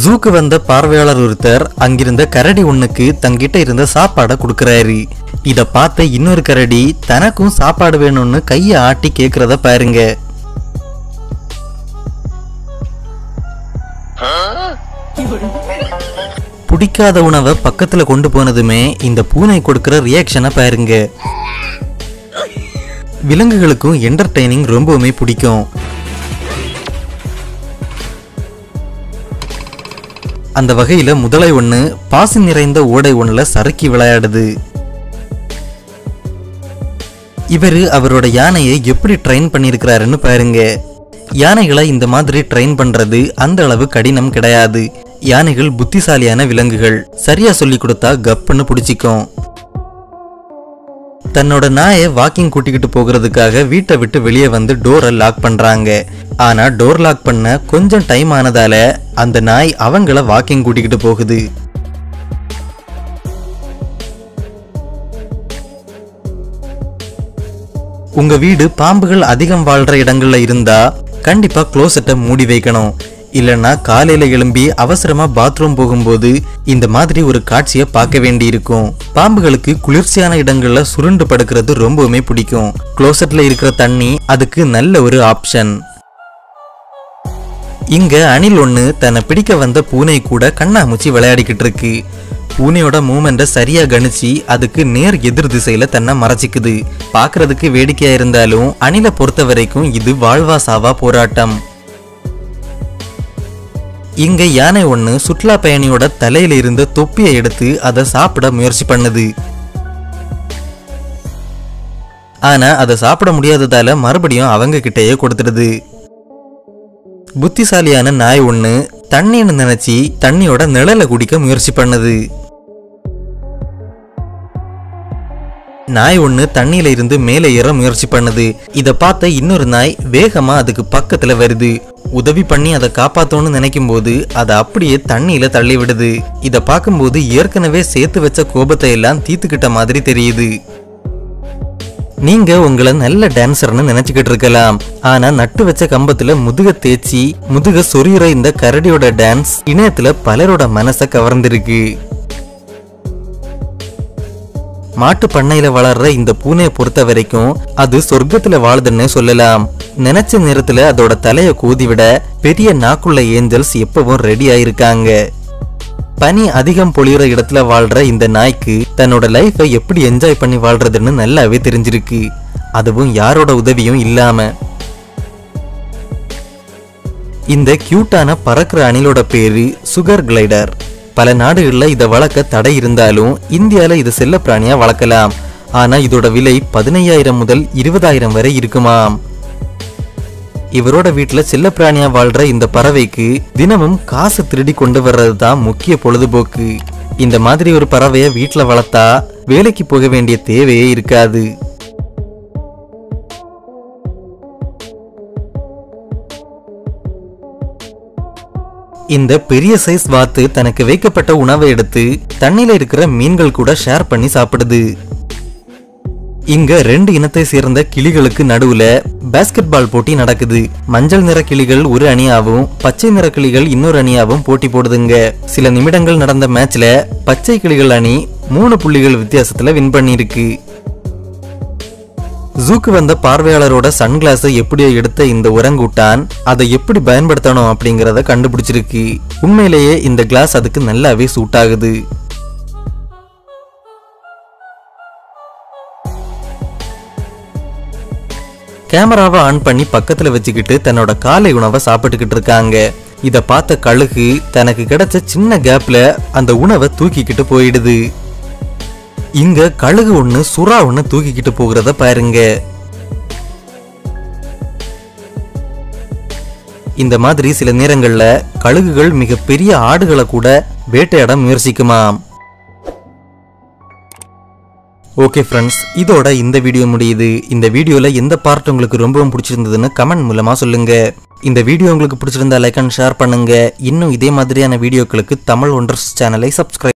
ஜூக்கு வந்த பார்வையாளர் ஒருத்தர் அங்கிருந்த கரடி ஒண்ணுக்கு தங்கிட்ட இருந்த சாப்பாடை கொடுக்கறாரு இத பார்த்த இன்னொரு கரடி தனக்கும் சாப்பாடு வேணும்னு கையை ஆட்டி கேக்குறத பாருங்க பிடிக்காத உணவை பக்கத்துல கொண்டு போனதுமே இந்த பூனை கொடுக்கிற ரியாக்ஷனை பாருங்க விலங்குகளுக்கும் என்டர்டைனிங் ரொம்பவுமே பிடிக்கும் அந்த வகையில முதலை ஒண்ணு பாசி நிறைந்த ஓடை ஒண்ணுல சறுக்கி விளையாடுது இவரு அவரோட யானையை எப்படி ட்ரெயின் பண்ணியிருக்கிறாருன்னு பாருங்க யானைகளை இந்த மாதிரி ட்ரெயின் பண்றது அந்த அளவு கடினம் கிடையாது யானைகள் புத்திசாலியான விலங்குகள் சரியா சொல்லி கொடுத்தா கப்புன்னு பிடிச்சிக்கும் தன்னோட நாயை வாக்கிங் கூட்டிக்கிட்டு போகிறதுக்காக வீட்டை விட்டு வெளியே வந்து டோரை லாக் பண்றாங்க ஆனா டோர் லாக் பண்ண கொஞ்சம் டைம் ஆனதால அந்த நாய் அவங்கள வாக்கிங் கூட்டிக்கிட்டு போகுது உங்க வீடு பாம்புகள் அதிகம் வாழ்ற இடங்கள்ல இருந்தா கண்டிப்பா க்ளோசெட்டை மூடி வைக்கணும் இல்லைன்னா காலையில எழும்பி அவசரமா பாத்ரூம் போகும்போது இந்த மாதிரி ஒரு காட்சியை பார்க்க வேண்டியிருக்கும் பாம்புகளுக்கு குளிர்ச்சியான இடங்கள்ல சுருண்டு படுக்கிறது ரொம்பவுமே பிடிக்கும் க்ளோசெட்ல இருக்கிற தண்ணி அதுக்கு நல்ல ஒரு ஆப்ஷன் இங்க அணில் ஒண்ணு தன்னை பிடிக்க வந்த பூனை கூட கண்ணாமூச்சி விளையாடிக்கிட்டு இருக்கு பூனையோட மூமெண்ட்டை சரியா கணிச்சு அதுக்கு நேர் எதிர் திசையில தன்னை மறைச்சிக்குது பார்க்கிறதுக்கு வேடிக்கையா இருந்தாலும் அணிலை பொறுத்த வரைக்கும் இது வாழ்வா சாவா போராட்டம் இங்க யானை ஒண்ணு சுற்றுலா பயணியோட தலையில இருந்த தொப்பியை எடுத்து அதை சாப்பிட முயற்சி பண்ணுது ஆனா அதை சாப்பிட முடியாததால மறுபடியும் அவங்க கிட்டயே கொடுத்துடுது புத்திசாலியான நாய் ஒண்ணு தண்ணின்னு நினைச்சு தண்ணியோட நிழலை குடிக்க முயற்சி பண்ணுது நாய் ஒண்ணு தண்ணியில இருந்து மேலே ஏற முயற்சி பண்ணுது இத பார்த்த இன்னொரு நாய் வேகமா அதுக்கு பக்கத்துல வருது உதவி பண்ணி அதை காப்பாத்தணும்னு நினைக்கும் போது அதை அப்படியே தண்ணியில தள்ளி விடுது இத பார்க்கும்போது ஏற்கனவே சேர்த்து வச்ச கோபத்தை எல்லாம் தீத்துக்கிட்ட மாதிரி தெரியுது நீங்க உங்களை நல்ல டான்சர்னு நினைச்சுக்கிட்டு இருக்கலாம் ஆனா நட்டு வச்ச கம்பத்துல முதுக தேய்ச்சி முதுக சொரியிற இந்த கரடியோட டான்ஸ் இணையத்துல பலரோட மனசை கவர்ந்திருக்கு மாட்டு பண்ணையில வளர்ற இந்த பூனையை பொறுத்த வரைக்கும் அது சொர்க்கத்துல வாழுதுன்னு சொல்லலாம் நினைச்ச நேரத்துல அதோட தலைய கூதி விட பெரிய நாக்குள்ள ஏஞ்சல்ஸ் எப்பவும் ரெடி ஆயிருக்காங்க பனி அதிகம் பொழியிற இடத்துல வாழ்ற இந்த நாய்க்கு தன்னோட லைஃபை எப்படி என்ஜாய் பண்ணி வாழ்றதுன்னு நல்லாவே தெரிஞ்சிருக்கு அதுவும் யாரோட உதவியும் இல்லாம இந்த கியூட்டான பறக்கிற அணிலோட பேரு சுகர் கிளைடர் பல நாடுகள்ல இதை வளர்க்க தடை இருந்தாலும் இந்தியால இது செல்லப்பிராணியா வளர்க்கலாம் ஆனா இதோட விலை பதினையாயிரம் முதல் இருபதாயிரம் வரை இருக்குமாம் இவரோட வீட்டுல செல்லப்பிராணியா வாழ்ற இந்த பறவைக்கு தினமும் காசு திருடி கொண்டு வர்றது தான் முக்கிய பொழுதுபோக்கு இந்த மாதிரி ஒரு பறவைய வீட்டுல வளர்த்தா வேலைக்கு போக வேண்டிய தேவையே இருக்காது இந்த பெரிய சைஸ் வாத்து தனக்கு வைக்கப்பட்ட உணவை எடுத்து தண்ணியில இருக்கிற மீன்கள் கூட ஷேர் பண்ணி சாப்பிடுது இங்க ரெண்டு இனத்தை சேர்ந்த கிளிகளுக்கு நடுவுல பாஸ்கெட் பால் போட்டி நடக்குது மஞ்சள் நிற கிளிகள் ஒரு அணியாவும் பச்சை நிற கிளிகள் இன்னொரு அணியாவும் போட்டி போடுதுங்க சில நிமிடங்கள் நடந்த மேட்ச்ல பச்சை கிளிகள் அணி மூணு புள்ளிகள் வித்தியாசத்துல வின் பண்ணியிருக்கு ஜூக்கு வந்த பார்வையாளரோட சன்கிளாஸை எப்படியோ எடுத்த இந்த உரங்கூட்டான் அதை எப்படி பயன்படுத்தணும் அப்படிங்கறத கண்டுபிடிச்சிருக்கு உண்மையிலேயே இந்த கிளாஸ் அதுக்கு நல்லாவே சூட் ஆகுது கேமராவை ஆன் பண்ணி பக்கத்துல வச்சுக்கிட்டு தன்னோட காலை உணவை சாப்பிட்டுக்கிட்டு இருக்காங்க இத பார்த்த கழுகு தனக்கு கிடைச்ச சின்ன கேப்ல அந்த உணவை தூக்கிக்கிட்டு போயிடுது இங்க கழுகு ஒண்ணு சுறா ஒண்ணு தூக்கிக்கிட்டு போகிறத பாருங்க இந்த மாதிரி சில நேரங்கள்ல கழுகுகள் மிக பெரிய ஆடுகளை கூட வேட்டையாட முயற்சிக்குமாம் ஓகே ஃப்ரெண்ட்ஸ் இதோட இந்த வீடியோ முடியுது இந்த வீடியோல எந்த பார்ட் உங்களுக்கு ரொம்பவும் பிடிச்சிருந்ததுன்னு கமெண்ட் மூலமா சொல்லுங்க இந்த வீடியோ உங்களுக்கு பிடிச்சிருந்தா லைக் அண்ட் ஷேர் பண்ணுங்க இன்னும் இதே மாதிரியான வீடியோக்களுக்கு தமிழ் ஒண்டர்ஸ் சேனலை சப்ஸ்கிரைப்